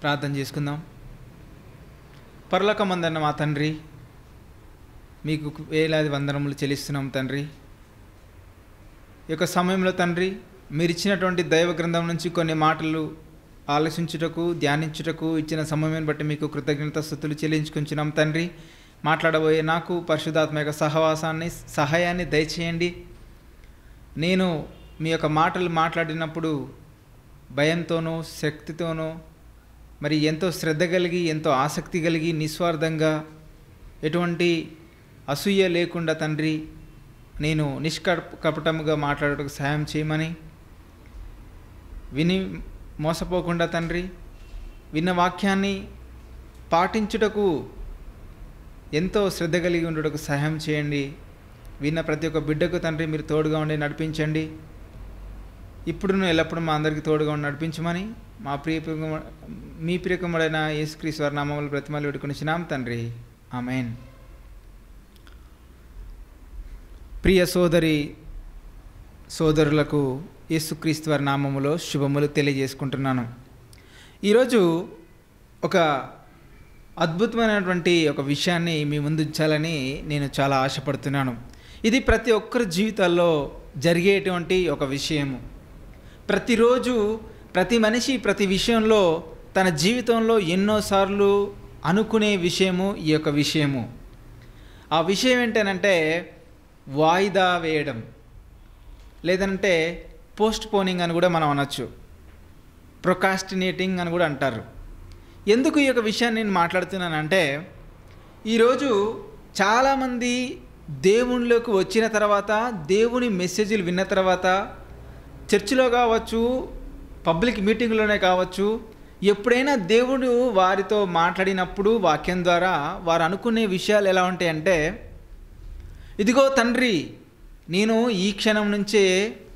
ప్రార్థన చేసుకుందాం పరలోకమందన్న మా తండ్రి మీకు వేలాది వందనములు చెల్లిస్తున్నాం తండ్రి ఈ యొక్క సమయంలో తండ్రి మీరు ఇచ్చినటువంటి దైవ గ్రంథం నుంచి కొన్ని మాటలు ఆలోచించుటకు ధ్యానించుటకు ఇచ్చిన సమయాన్ని బట్టి మీకు కృతజ్ఞత స్థుతులు చెల్లించుకుంటున్నాం తండ్రి మాట్లాడబోయే నాకు పరిశుధాత్మ యొక్క సహవాసాన్ని సహాయాన్ని దయచేయండి నేను మీ యొక్క మాటలు మాట్లాడినప్పుడు భయంతోనూ శక్తితోనూ మరి ఎంతో శ్రద్ధ కలిగి ఎంతో ఆసక్తి కలిగి నిస్వార్థంగా ఎటువంటి అసూయ లేకుండా తండ్రి నేను నిష్కపటముగా మాట్లాడటకు సహాయం చేయమని విని మోసపోకుండా తండ్రి విన్న వాక్యాన్ని పాటించుటకు ఎంతో శ్రద్ధ కలిగి ఉండటకు సహాయం చేయండి విన్న ప్రతి ఒక్క బిడ్డకు తండ్రి మీరు తోడుగా ఉండి నడిపించండి ఇప్పుడును ఎల్లప్పుడూ మా అందరికీ తోడుగా ఉండి నడిపించమని మా ప్రియ మీ ప్రియకుముడైన యేసుక్రీశ్వర నామములు ప్రతిమలు పెట్టుకునిచ్చినాం తండ్రి ఆమెన్ ప్రియ సోదరి సోదరులకు యేసుక్రీస్తు వారి నామములో శుభములు తెలియజేసుకుంటున్నాను ఈరోజు ఒక అద్భుతమైనటువంటి ఒక విషయాన్ని మీ ముందు ఉంచాలని నేను చాలా ఆశపడుతున్నాను ఇది ప్రతి ఒక్కరి జీవితాల్లో జరిగేటువంటి ఒక విషయము ప్రతిరోజు ప్రతి మనిషి ప్రతి విషయంలో తన జీవితంలో ఎన్నోసార్లు అనుకునే విషయము ఈ యొక్క విషయము ఆ విషయం ఏంటనంటే వాయిదా వేయడం లేదంటే పోస్ట్ పోనింగ్ అని కూడా మనం అనొచ్చు ప్రొకాస్టినేటింగ్ అని కూడా అంటారు ఎందుకు ఈ యొక్క విషయాన్ని నేను మాట్లాడుతున్నానంటే ఈరోజు చాలామంది దేవునిలోకి వచ్చిన తర్వాత దేవుని మెసేజ్లు విన్న తర్వాత చర్చిలో కావచ్చు పబ్లిక్ మీటింగ్లోనే కావచ్చు ఎప్పుడైనా దేవుడు వారితో మాట్లాడినప్పుడు వాక్యం ద్వారా వారు అనుకునే విషయాలు ఎలా ఉంటాయంటే ఇదిగో తండ్రి నేను ఈ క్షణం నుంచే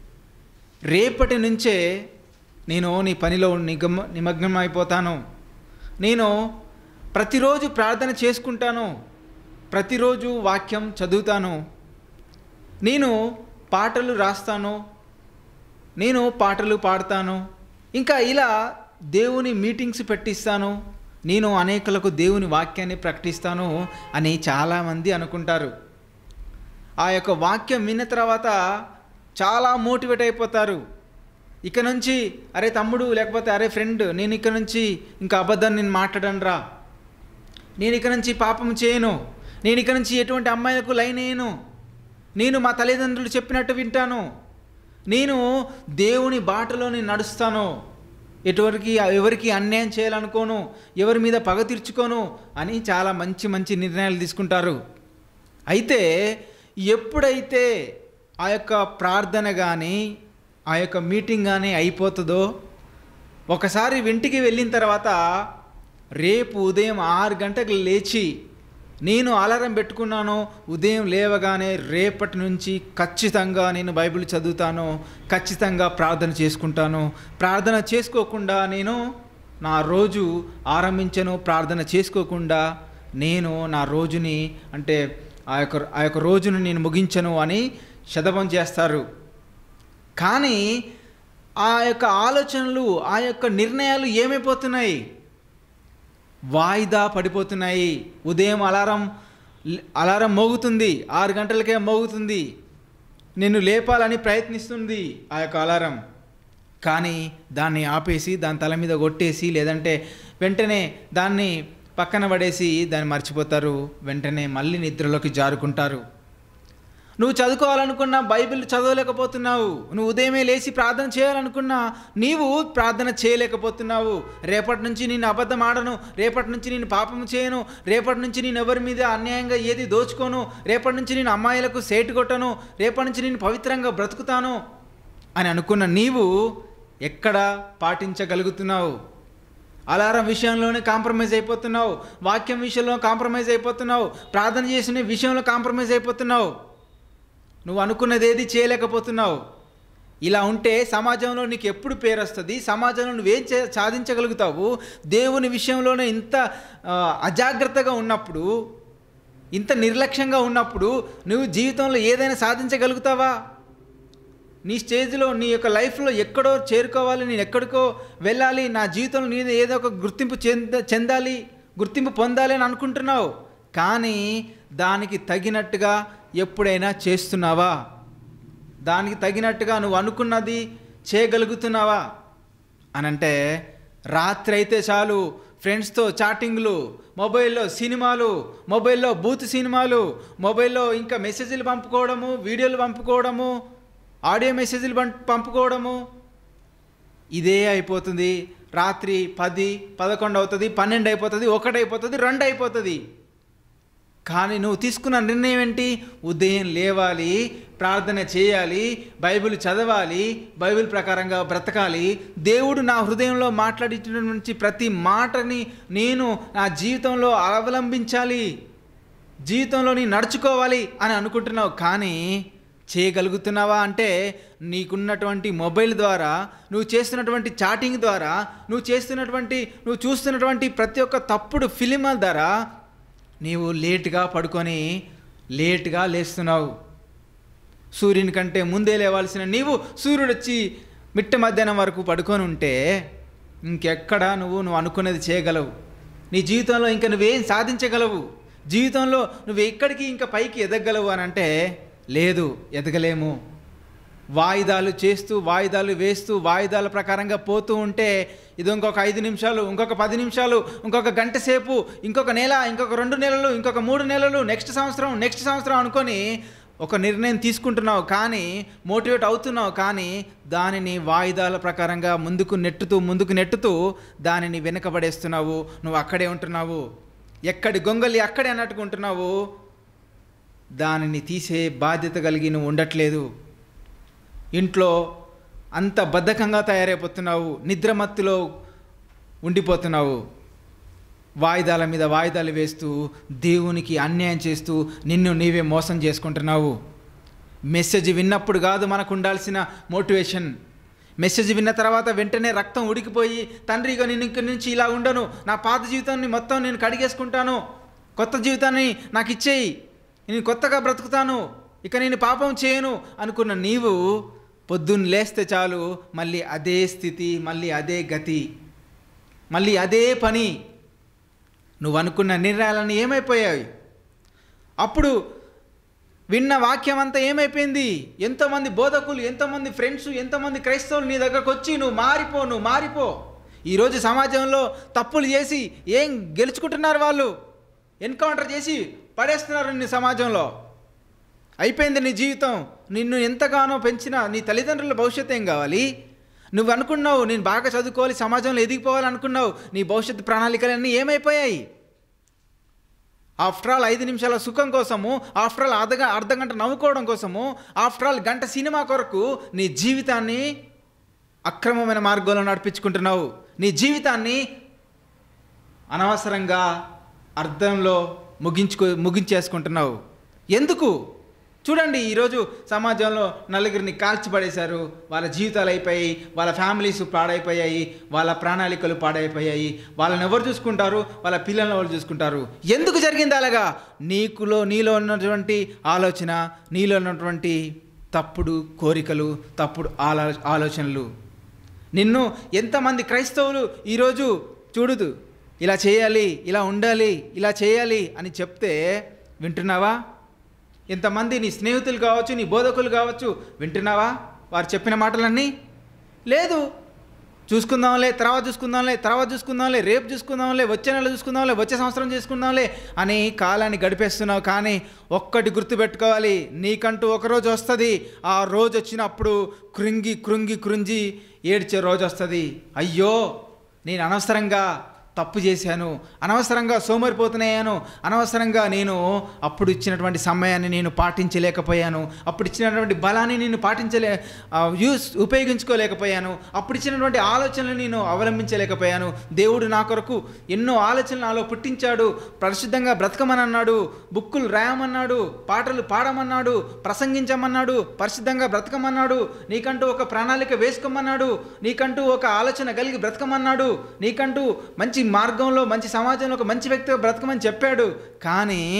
రేపటి నుంచే నేను నీ పనిలో నిగమ నిమగ్నం అయిపోతాను నేను ప్రతిరోజు ప్రార్థన చేసుకుంటాను ప్రతిరోజు వాక్యం చదువుతాను నేను పాటలు రాస్తాను నేను పాటలు పాడతాను ఇంకా ఇలా దేవుని మీటింగ్స్ పెట్టిస్తాను నేను అనేకులకు దేవుని వాక్యాన్ని ప్రకటిస్తాను అని చాలామంది అనుకుంటారు ఆ యొక్క వాక్యం విన్న తర్వాత చాలా మోటివేట్ అయిపోతారు ఇక నుంచి అరే తమ్ముడు లేకపోతే అరే ఫ్రెండ్ నేను ఇక నుంచి ఇంకా అబద్ధాన్ని నేను మాట్లాడను రా నేను ఇక నుంచి పాపం చేయను నేను ఇక నుంచి ఎటువంటి అమ్మాయిలకు లైన్ వేయను నేను మా తల్లిదండ్రులు చెప్పినట్టు వింటాను నేను దేవుని బాటలో నేను నడుస్తాను ఎటువరికి ఎవరికి అన్యాయం చేయాలనుకోను ఎవరి మీద పగ తీర్చుకోను అని చాలా మంచి మంచి నిర్ణయాలు తీసుకుంటారు అయితే ఎప్పుడైతే ఆ యొక్క ప్రార్థన కానీ ఆ యొక్క మీటింగ్ కానీ అయిపోతుందో ఒకసారి వెంటికి వెళ్ళిన తర్వాత రేపు ఉదయం ఆరు గంటలకు లేచి నేను అలారం పెట్టుకున్నాను ఉదయం లేవగానే రేపటి నుంచి ఖచ్చితంగా నేను బైబిల్ చదువుతాను ఖచ్చితంగా ప్రార్థన చేసుకుంటాను ప్రార్థన చేసుకోకుండా నేను నా రోజు ఆరంభించను ప్రార్థన చేసుకోకుండా నేను నా రోజుని అంటే ఆ యొక్క ఆ యొక్క రోజును నేను ముగించను అని శతపం చేస్తారు కానీ ఆ యొక్క ఆలోచనలు ఆ యొక్క నిర్ణయాలు ఏమైపోతున్నాయి వాయిదా పడిపోతున్నాయి ఉదయం అలారం అలారం మోగుతుంది ఆరు గంటలకే మోగుతుంది నిన్ను లేపాలని ప్రయత్నిస్తుంది ఆ యొక్క అలారం కానీ దాన్ని ఆపేసి దాని తల మీద కొట్టేసి లేదంటే వెంటనే దాన్ని పక్కన పడేసి దాన్ని మర్చిపోతారు వెంటనే మళ్ళీ నిద్రలోకి జారుకుంటారు నువ్వు చదువుకోవాలనుకున్న బైబిల్ చదవలేకపోతున్నావు నువ్వు ఉదయమే లేచి ప్రార్థన చేయాలనుకున్నా నీవు ప్రార్థన చేయలేకపోతున్నావు రేపటి నుంచి నేను అబద్ధం ఆడను రేపటి నుంచి నేను పాపం చేయను రేపటి నుంచి నేను ఎవరి మీద అన్యాయంగా ఏది దోచుకోను రేపటి నుంచి నేను అమ్మాయిలకు సేటు కొట్టను రేపటి నుంచి నేను పవిత్రంగా బ్రతుకుతాను అని అనుకున్న నీవు ఎక్కడ పాటించగలుగుతున్నావు అలారం విషయంలోనే కాంప్రమైజ్ అయిపోతున్నావు వాక్యం విషయంలో కాంప్రమైజ్ అయిపోతున్నావు ప్రార్థన చేసిన విషయంలో కాంప్రమైజ్ అయిపోతున్నావు నువ్వు అనుకున్నది ఏది చేయలేకపోతున్నావు ఇలా ఉంటే సమాజంలో నీకు ఎప్పుడు పేరు వస్తుంది సమాజంలో నువ్వేం చే సాధించగలుగుతావు దేవుని విషయంలోనే ఇంత ఆ, అజాగ్రత్తగా ఉన్నప్పుడు ఇంత నిర్లక్ష్యంగా ఉన్నప్పుడు నువ్వు జీవితంలో ఏదైనా సాధించగలుగుతావా నీ స్టేజ్లో నీ యొక్క లైఫ్లో ఎక్కడో చేరుకోవాలి నేను ఎక్కడికో వెళ్ళాలి నా జీవితంలో నేను ఏదో ఒక గుర్తింపు చెంద చెందాలి గుర్తింపు పొందాలి అని అనుకుంటున్నావు కానీ దానికి తగినట్టుగా ఎప్పుడైనా చేస్తున్నావా దానికి తగినట్టుగా నువ్వు అనుకున్నది చేయగలుగుతున్నావా అని అంటే రాత్రి అయితే చాలు ఫ్రెండ్స్తో చాటింగ్లు మొబైల్లో సినిమాలు మొబైల్లో బూత్ సినిమాలు మొబైల్లో ఇంకా మెసేజ్లు పంపుకోవడము వీడియోలు పంపుకోవడము ఆడియో మెసేజ్లు పం- పంపుకోవడము ఇదే అయిపోతుంది రాత్రి పది పదకొండు అవుతుంది పన్నెండు అయిపోతుంది ఒకటి అయిపోతుంది రెండు అయిపోతుంది కానీ నువ్వు తీసుకున్న నిర్ణయం ఏంటి ఉదయం లేవాలి ప్రార్థన చేయాలి బైబిల్ చదవాలి బైబిల్ ప్రకారంగా బ్రతకాలి దేవుడు నా హృదయంలో మాట్లాడించినటువంటి ప్రతి మాటని నేను నా జీవితంలో అవలంబించాలి జీవితంలో నేను నడుచుకోవాలి అని అనుకుంటున్నావు కానీ చేయగలుగుతున్నావా అంటే నీకున్నటువంటి మొబైల్ ద్వారా నువ్వు చేస్తున్నటువంటి చాటింగ్ ద్వారా నువ్వు చేస్తున్నటువంటి నువ్వు చూస్తున్నటువంటి ప్రతి ఒక్క తప్పుడు ఫిలిం ద్వారా నీవు లేటుగా పడుకొని లేటుగా లేస్తున్నావు సూర్యుని కంటే ముందే లేవాల్సిన నీవు సూర్యుడు వచ్చి మిట్ట మధ్యాహ్నం వరకు పడుకొని ఉంటే ఇంకెక్కడ నువ్వు నువ్వు అనుకున్నది చేయగలవు నీ జీవితంలో ఇంకా నువ్వేం సాధించగలవు జీవితంలో నువ్వు ఎక్కడికి ఇంకా పైకి ఎదగలవు అని అంటే లేదు ఎదగలేము వాయిదాలు చేస్తూ వాయిదాలు వేస్తూ వాయిదాల ప్రకారంగా పోతూ ఉంటే ఇది ఇంకొక ఐదు నిమిషాలు ఇంకొక పది నిమిషాలు ఇంకొక గంట సేపు ఇంకొక నెల ఇంకొక రెండు నెలలు ఇంకొక మూడు నెలలు నెక్స్ట్ సంవత్సరం నెక్స్ట్ సంవత్సరం అనుకొని ఒక నిర్ణయం తీసుకుంటున్నావు కానీ మోటివేట్ అవుతున్నావు కానీ దానిని వాయిదాల ప్రకారంగా ముందుకు నెట్టుతూ ముందుకు నెట్టుతూ దానిని వెనకబడేస్తున్నావు నువ్వు అక్కడే ఉంటున్నావు ఎక్కడి గొంగలి అక్కడే అన్నట్టుగా ఉంటున్నావు దానిని తీసే బాధ్యత కలిగి నువ్వు ఉండట్లేదు ఇంట్లో అంత బద్ధకంగా తయారైపోతున్నావు నిద్రమత్తులో ఉండిపోతున్నావు వాయిదాల మీద వాయిదాలు వేస్తూ దేవునికి అన్యాయం చేస్తూ నిన్ను నీవే మోసం చేసుకుంటున్నావు మెసేజ్ విన్నప్పుడు కాదు మనకు ఉండాల్సిన మోటివేషన్ మెసేజ్ విన్న తర్వాత వెంటనే రక్తం ఉడికిపోయి తండ్రి ఇక నేను ఇక్కడి నుంచి ఇలా ఉండను నా పాత జీవితాన్ని మొత్తం నేను కడిగేసుకుంటాను కొత్త జీవితాన్ని నాకు ఇచ్చేయి నేను కొత్తగా బ్రతుకుతాను ఇక నేను పాపం చేయను అనుకున్న నీవు పొద్దున్న లేస్తే చాలు మళ్ళీ అదే స్థితి మళ్ళీ అదే గతి మళ్ళీ అదే పని నువ్వు అనుకున్న నిర్ణయాలన్నీ ఏమైపోయాయి అప్పుడు విన్న వాక్యం అంతా ఏమైపోయింది ఎంతోమంది బోధకులు ఎంతోమంది ఫ్రెండ్స్ ఎంతోమంది క్రైస్తవులు నీ దగ్గరకు వచ్చి నువ్వు మారిపో నువ్వు మారిపో ఈరోజు సమాజంలో తప్పులు చేసి ఏం గెలుచుకుంటున్నారు వాళ్ళు ఎన్కౌంటర్ చేసి పడేస్తున్నారు నీ సమాజంలో అయిపోయింది నీ జీవితం నిన్ను ఎంతగానో పెంచిన నీ తల్లిదండ్రుల భవిష్యత్తు ఏం కావాలి నువ్వు అనుకున్నావు నేను బాగా చదువుకోవాలి సమాజంలో ఎదిగిపోవాలి అనుకున్నావు నీ భవిష్యత్తు ప్రణాళికలన్నీ ఏమైపోయాయి ఆఫ్టర్ ఆల్ ఐదు నిమిషాల సుఖం కోసము ఆఫ్టర్ ఆల్ అర్ధ అర్ధ గంట నవ్వుకోవడం కోసము ఆఫ్టర్ ఆల్ గంట సినిమా కొరకు నీ జీవితాన్ని అక్రమమైన మార్గంలో నడిపించుకుంటున్నావు నీ జీవితాన్ని అనవసరంగా అర్థంలో ముగించుకో ముగించేసుకుంటున్నావు ఎందుకు చూడండి ఈరోజు సమాజంలో నలుగురిని కాల్చిపడేశారు వాళ్ళ జీవితాలు అయిపోయాయి వాళ్ళ ఫ్యామిలీస్ పాడైపోయాయి వాళ్ళ ప్రణాళికలు పాడైపోయాయి వాళ్ళని ఎవరు చూసుకుంటారు వాళ్ళ పిల్లల్ని ఎవరు చూసుకుంటారు ఎందుకు జరిగింది అలాగా నీకులో నీలో ఉన్నటువంటి ఆలోచన నీలో ఉన్నటువంటి తప్పుడు కోరికలు తప్పుడు ఆలో ఆలోచనలు నిన్ను ఎంతమంది క్రైస్తవులు ఈరోజు చూడదు ఇలా చేయాలి ఇలా ఉండాలి ఇలా చేయాలి అని చెప్తే వింటున్నావా ఎంతమంది నీ స్నేహితులు కావచ్చు నీ బోధకులు కావచ్చు వింటున్నావా వారు చెప్పిన మాటలన్నీ లేదు చూసుకుందాంలే తర్వాత చూసుకుందాంలే తర్వాత చూసుకుందాంలే రేపు చూసుకుందాంలే వచ్చే నెల చూసుకుందాంలే వచ్చే సంవత్సరం చూసుకుందాంలే అని కాలాన్ని గడిపేస్తున్నావు కానీ ఒక్కటి గుర్తుపెట్టుకోవాలి నీకంటూ ఒక రోజు వస్తుంది ఆ రోజు వచ్చినప్పుడు కృంగి కృంగి కృంగి ఏడ్చే రోజు వస్తుంది అయ్యో నేను అనవసరంగా తప్పు చేశాను అనవసరంగా సోమరిపోతున్నాను అనవసరంగా నేను అప్పుడు ఇచ్చినటువంటి సమయాన్ని నేను పాటించలేకపోయాను అప్పుడు ఇచ్చినటువంటి బలాన్ని నేను పాటించలే ఆ, యూస్ ఉపయోగించుకోలేకపోయాను అప్పుడు ఇచ్చినటువంటి ఆలోచనలు నేను అవలంబించలేకపోయాను దేవుడు నా కొరకు ఎన్నో ఆలోచనలు నాలో పుట్టించాడు పరిశుద్ధంగా బ్రతకమని అన్నాడు బుక్కులు రాయమన్నాడు పాటలు పాడమన్నాడు ప్రసంగించమన్నాడు పరిశుద్ధంగా బ్రతకమన్నాడు నీకంటూ ఒక ప్రణాళిక వేసుకోమన్నాడు నీకంటూ ఒక ఆలోచన కలిగి బ్రతకమన్నాడు నీకంటూ మంచి మార్గంలో మంచి సమాజంలో ఒక మంచి వ్యక్తిగా బ్రతకమని చెప్పాడు కానీ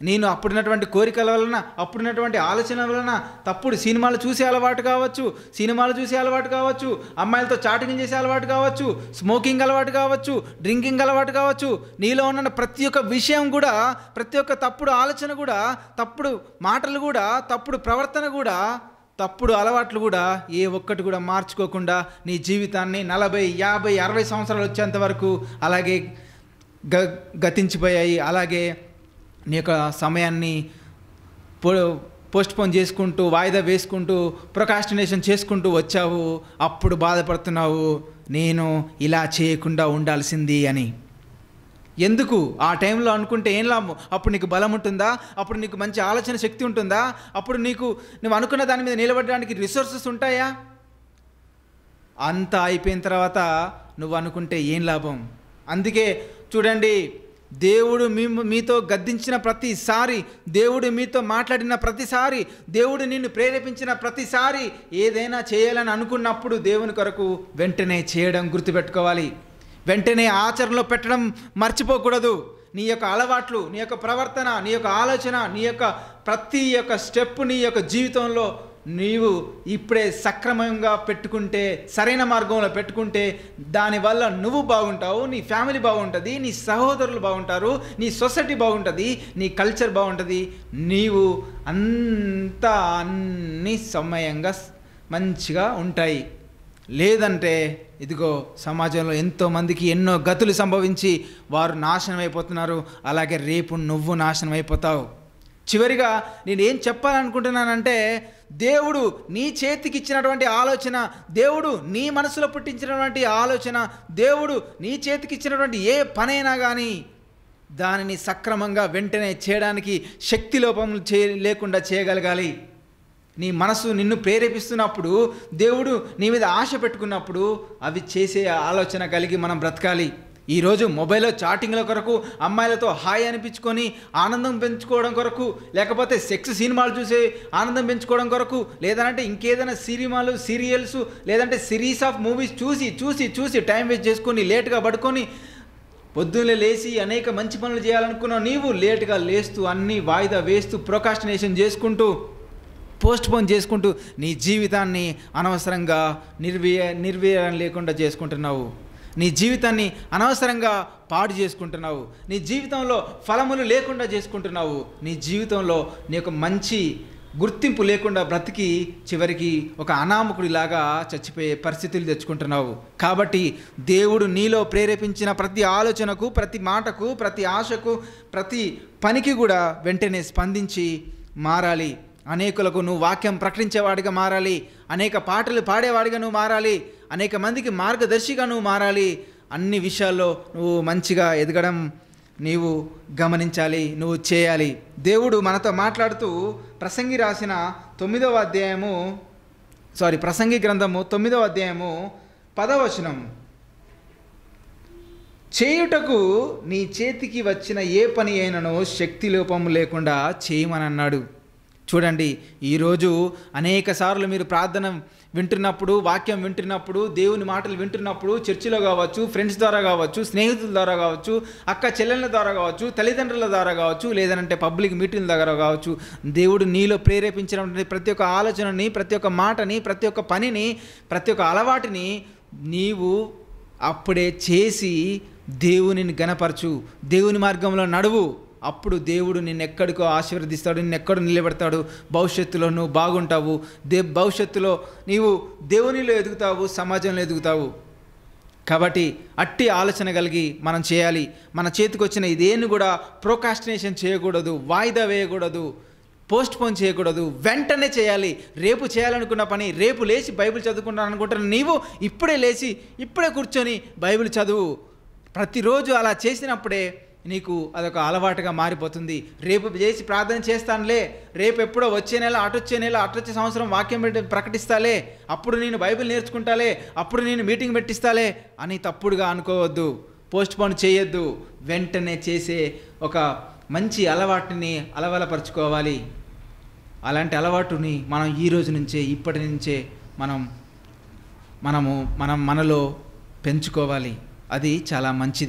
నేను అప్పుడున్నటువంటి కోరికల వలన అప్పుడున్నటువంటి ఆలోచనల వలన తప్పుడు సినిమాలు చూసే అలవాటు కావచ్చు సినిమాలు చూసే అలవాటు కావచ్చు అమ్మాయిలతో చాటింగ్ చేసే అలవాటు కావచ్చు స్మోకింగ్ అలవాటు కావచ్చు డ్రింకింగ్ అలవాటు కావచ్చు నీలో ఉన్న ప్రతి ఒక్క విషయం కూడా ప్రతి ఒక్క తప్పుడు ఆలోచన కూడా తప్పుడు మాటలు కూడా తప్పుడు ప్రవర్తన కూడా తప్పుడు అలవాట్లు కూడా ఏ ఒక్కటి కూడా మార్చుకోకుండా నీ జీవితాన్ని నలభై యాభై అరవై సంవత్సరాలు వచ్చేంత వరకు అలాగే గ గతించిపోయాయి అలాగే నీ యొక్క సమయాన్ని పో పోస్ట్ పోన్ చేసుకుంటూ వాయిదా వేసుకుంటూ ప్రొకాస్టినేషన్ చేసుకుంటూ వచ్చావు అప్పుడు బాధపడుతున్నావు నేను ఇలా చేయకుండా ఉండాల్సింది అని ఎందుకు ఆ టైంలో అనుకుంటే ఏం లాభం అప్పుడు నీకు బలం ఉంటుందా అప్పుడు నీకు మంచి ఆలోచన శక్తి ఉంటుందా అప్పుడు నీకు నువ్వు అనుకున్న దాని మీద నిలబడడానికి రిసోర్సెస్ ఉంటాయా అంతా అయిపోయిన తర్వాత నువ్వు అనుకుంటే ఏం లాభం అందుకే చూడండి దేవుడు మీ మీతో గద్దించిన ప్రతిసారి దేవుడు మీతో మాట్లాడిన ప్రతిసారి దేవుడు నిన్ను ప్రేరేపించిన ప్రతిసారి ఏదైనా చేయాలని అనుకున్నప్పుడు దేవుని కొరకు వెంటనే చేయడం గుర్తుపెట్టుకోవాలి వెంటనే ఆచరణలో పెట్టడం మర్చిపోకూడదు నీ యొక్క అలవాట్లు నీ యొక్క ప్రవర్తన నీ యొక్క ఆలోచన నీ యొక్క ప్రతి యొక్క స్టెప్ నీ యొక్క జీవితంలో నీవు ఇప్పుడే సక్రమంగా పెట్టుకుంటే సరైన మార్గంలో పెట్టుకుంటే దానివల్ల నువ్వు బాగుంటావు నీ ఫ్యామిలీ బాగుంటుంది నీ సహోదరులు బాగుంటారు నీ సొసైటీ బాగుంటుంది నీ కల్చర్ బాగుంటుంది నీవు అంతా అన్ని సమయంగా మంచిగా ఉంటాయి లేదంటే ఇదిగో సమాజంలో ఎంతోమందికి ఎన్నో గతులు సంభవించి వారు నాశనం అయిపోతున్నారు అలాగే రేపు నువ్వు నాశనం అయిపోతావు చివరిగా నేను ఏం చెప్పాలనుకుంటున్నానంటే దేవుడు నీ చేతికి ఇచ్చినటువంటి ఆలోచన దేవుడు నీ మనసులో పుట్టించినటువంటి ఆలోచన దేవుడు నీ చేతికి ఇచ్చినటువంటి ఏ పనైనా కానీ దానిని సక్రమంగా వెంటనే చేయడానికి శక్తి లోపం చే లేకుండా చేయగలగాలి నీ మనసు నిన్ను ప్రేరేపిస్తున్నప్పుడు దేవుడు నీ మీద ఆశ పెట్టుకున్నప్పుడు అవి చేసే ఆలోచన కలిగి మనం బ్రతకాలి ఈరోజు మొబైల్లో చాటింగ్ల కొరకు అమ్మాయిలతో హాయ్ అనిపించుకొని ఆనందం పెంచుకోవడం కొరకు లేకపోతే సెక్స్ సినిమాలు చూసే ఆనందం పెంచుకోవడం కొరకు లేదంటే ఇంకేదైనా సినిమాలు సీరియల్స్ లేదంటే సిరీస్ ఆఫ్ మూవీస్ చూసి చూసి చూసి టైం వేస్ట్ చేసుకొని లేట్గా పడుకొని పొద్దున్నే లేచి అనేక మంచి పనులు చేయాలనుకున్నావు నీవు లేట్గా లేస్తూ అన్నీ వాయిదా వేస్తూ ప్రొకాస్టినేషన్ చేసుకుంటూ పోస్ట్ పోన్ చేసుకుంటూ నీ జీవితాన్ని అనవసరంగా నిర్వీయ నిర్వీర్యం లేకుండా చేసుకుంటున్నావు నీ జీవితాన్ని అనవసరంగా పాడు చేసుకుంటున్నావు నీ జీవితంలో ఫలములు లేకుండా చేసుకుంటున్నావు నీ జీవితంలో నీ యొక్క మంచి గుర్తింపు లేకుండా బ్రతికి చివరికి ఒక అనామకుడిలాగా చచ్చిపోయే పరిస్థితులు తెచ్చుకుంటున్నావు కాబట్టి దేవుడు నీలో ప్రేరేపించిన ప్రతి ఆలోచనకు ప్రతి మాటకు ప్రతి ఆశకు ప్రతి పనికి కూడా వెంటనే స్పందించి మారాలి అనేకులకు నువ్వు వాక్యం ప్రకటించేవాడిగా మారాలి అనేక పాటలు పాడేవాడిగా నువ్వు మారాలి అనేక మందికి మార్గదర్శిగా నువ్వు మారాలి అన్ని విషయాల్లో నువ్వు మంచిగా ఎదగడం నీవు గమనించాలి నువ్వు చేయాలి దేవుడు మనతో మాట్లాడుతూ ప్రసంగి రాసిన తొమ్మిదవ అధ్యాయము సారీ ప్రసంగి గ్రంథము తొమ్మిదవ అధ్యాయము పదవచనం చేయుటకు నీ చేతికి వచ్చిన ఏ పని అయినను శక్తి లోపం లేకుండా చేయమని అన్నాడు చూడండి ఈరోజు అనేక సార్లు మీరు ప్రార్థన వింటున్నప్పుడు వాక్యం వింటున్నప్పుడు దేవుని మాటలు వింటున్నప్పుడు చర్చిలో కావచ్చు ఫ్రెండ్స్ ద్వారా కావచ్చు స్నేహితుల ద్వారా కావచ్చు అక్క చెల్లెళ్ళ ద్వారా కావచ్చు తల్లిదండ్రుల ద్వారా కావచ్చు లేదంటే పబ్లిక్ మీటింగ్ల ద్వారా కావచ్చు దేవుడు నీలో ప్రేరేపించినటువంటి ప్రతి ఒక్క ఆలోచనని ప్రతి ఒక్క మాటని ప్రతి ఒక్క పనిని ప్రతి ఒక్క అలవాటిని నీవు అప్పుడే చేసి దేవునిని గనపరచు దేవుని మార్గంలో నడువు అప్పుడు దేవుడు నిన్నెక్కడికో ఆశీర్వదిస్తాడు నిన్నెక్కడ నిలబెడతాడు భవిష్యత్తులో నువ్వు బాగుంటావు దే భవిష్యత్తులో నీవు దేవునిలో ఎదుగుతావు సమాజంలో ఎదుగుతావు కాబట్టి అట్టి ఆలోచన కలిగి మనం చేయాలి మన చేతికి వచ్చిన ఇదేన్ని కూడా ప్రోకాస్టినేషన్ చేయకూడదు వాయిదా వేయకూడదు పోస్ట్ పోన్ చేయకూడదు వెంటనే చేయాలి రేపు చేయాలనుకున్న పని రేపు లేచి బైబిల్ చదువుకుంటాను అనుకుంటున్న నీవు ఇప్పుడే లేచి ఇప్పుడే కూర్చొని బైబిల్ చదువు ప్రతిరోజు అలా చేసినప్పుడే నీకు అదొక అలవాటుగా మారిపోతుంది రేపు చేసి ప్రార్థన చేస్తానులే రేపు ఎప్పుడో వచ్చే నెల అటొచ్చే నెల అటొచ్చే సంవత్సరం వాక్యం పెట్టి ప్రకటిస్తాలే అప్పుడు నేను బైబిల్ నేర్చుకుంటాలే అప్పుడు నేను మీటింగ్ పెట్టిస్తాలే అని తప్పుడుగా అనుకోవద్దు పోస్ట్ పోన్ చేయొద్దు వెంటనే చేసే ఒక మంచి అలవాటుని అలవలపరుచుకోవాలి అలాంటి అలవాటుని మనం ఈ రోజు నుంచే ఇప్పటి నుంచే మనం మనము మనం మనలో పెంచుకోవాలి అది చాలా మంచిది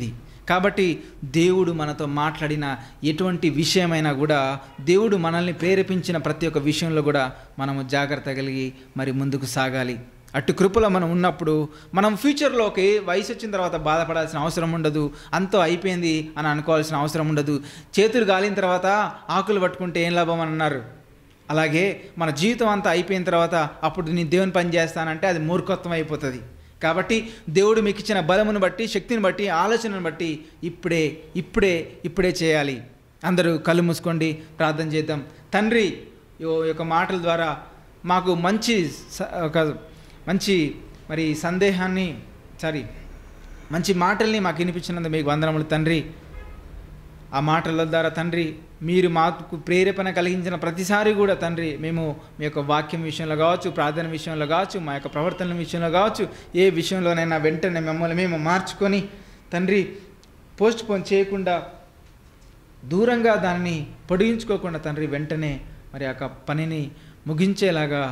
కాబట్టి దేవుడు మనతో మాట్లాడిన ఎటువంటి విషయమైనా కూడా దేవుడు మనల్ని ప్రేరేపించిన ప్రతి ఒక్క విషయంలో కూడా మనము జాగ్రత్త కలిగి మరి ముందుకు సాగాలి అటు కృపలో మనం ఉన్నప్పుడు మనం ఫ్యూచర్లోకి వయసు వచ్చిన తర్వాత బాధపడాల్సిన అవసరం ఉండదు అంతో అయిపోయింది అని అనుకోవాల్సిన అవసరం ఉండదు చేతులు గాలిన తర్వాత ఆకులు పట్టుకుంటే ఏం లాభం అని అన్నారు అలాగే మన జీవితం అంతా అయిపోయిన తర్వాత అప్పుడు నేను దేవుని పని చేస్తానంటే అది మూర్ఖత్వం అయిపోతుంది కాబట్టి దేవుడు మీకు ఇచ్చిన బలమును బట్టి శక్తిని బట్టి ఆలోచనను బట్టి ఇప్పుడే ఇప్పుడే ఇప్పుడే చేయాలి అందరూ కళ్ళు మూసుకోండి ప్రార్థన చేద్దాం తండ్రి ఈ యొక్క మాటల ద్వారా మాకు మంచి స- ఒక మంచి మరి సందేహాన్ని సారీ మంచి మాటల్ని మాకు వినిపించినందుకు మీకు వందనములు తండ్రి ఆ మాటల ద్వారా తండ్రి మీరు మాకు ప్రేరేపణ కలిగించిన ప్రతిసారి కూడా తండ్రి మేము మీ యొక్క వాక్యం విషయంలో కావచ్చు ప్రార్థన విషయంలో కావచ్చు మా యొక్క ప్రవర్తన విషయంలో కావచ్చు ఏ విషయంలోనైనా వెంటనే మిమ్మల్ని మేము మార్చుకొని తండ్రి పోస్ట్ పోన్ చేయకుండా దూరంగా దాన్ని పొడిగించుకోకుండా తండ్రి వెంటనే మరి ఆ యొక్క పనిని ముగించేలాగా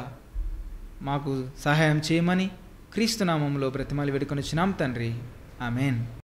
మాకు సహాయం చేయమని క్రీస్తునామంలో బ్రతిమాలి వేడుకొని వచ్చినాం తండ్రి ఆమెన్